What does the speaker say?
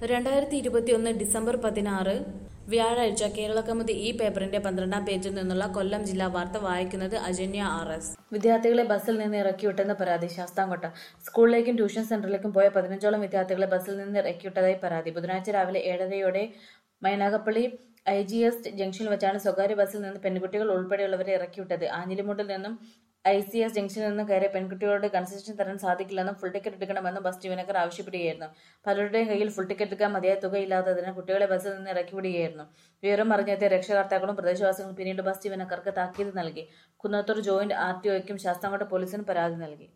രണ്ടായിരത്തി ഇരുപത്തിയൊന്ന് ഡിസംബർ പതിനാറ് വ്യാഴാഴ്ച കേരള കൗമുദി ഈ പേപ്പറിന്റെ പന്ത്രണ്ടാം പേജിൽ നിന്നുള്ള കൊല്ലം ജില്ലാ വാർത്ത വായിക്കുന്നത് അജന്യ ആർ എസ് വിദ്യാർത്ഥികളെ ബസ്സിൽ നിന്ന് ഇറക്കിവിട്ടെന്ന് പരാതി ശാസ്താംകോട്ട സ്കൂളിലേക്കും ട്യൂഷൻ സെന്ററിലേക്കും പോയ പതിനഞ്ചോളം വിദ്യാർത്ഥികളെ ബസ്സിൽ നിന്ന് ഇറക്കിവിട്ടതായി പരാതി ബുധനാഴ്ച രാവിലെ ഏഴരയോടെ മൈനാഗപ്പള്ളി ഐ ജി എസ് ജംഗ്ഷനിൽ വെച്ചാണ് സ്വകാര്യ ബസ്സിൽ നിന്ന് പെൺകുട്ടികൾ ഉൾപ്പെടെയുള്ളവരെ ഇറക്കിവിട്ടത് ആഞ്ഞിലിമുട്ടിൽ നിന്നും ഐ സി എസ് ജംഗ്ഷനിൽ നിന്ന് കയറിയ പെൺകുട്ടികളോട് കൺസെഷൻ തരാൻ സാധിക്കില്ലെന്നും ഫുൾ ടിക്കറ്റ് എടുക്കണമെന്നും ബസ് ജീവനക്കാർ ആവശ്യപ്പെടുകയായിരുന്നു പലരുടെയും കയ്യിൽ ഫുൾ ടിക്കറ്റ് എടുക്കാൻ മതിയായ തുകയില്ലാത്തതിന് കുട്ടികളെ ബസ്സിൽ നിന്ന് ഇറക്കിവിടുകയായിരുന്നു വിവരം അറിഞ്ഞെത്തിയ രക്ഷകർത്താക്കളും പ്രദേശവാസികളും പിന്നീട് ബസ് ജീവനക്കാർക്ക് താക്കീത് നൽകി കുന്നത്തൂർ ജോയിന്റ് ആർ ടി ഒയ്ക്കും ശാസ്താംകോട്ട പോലീസിനും പരാതി നൽകി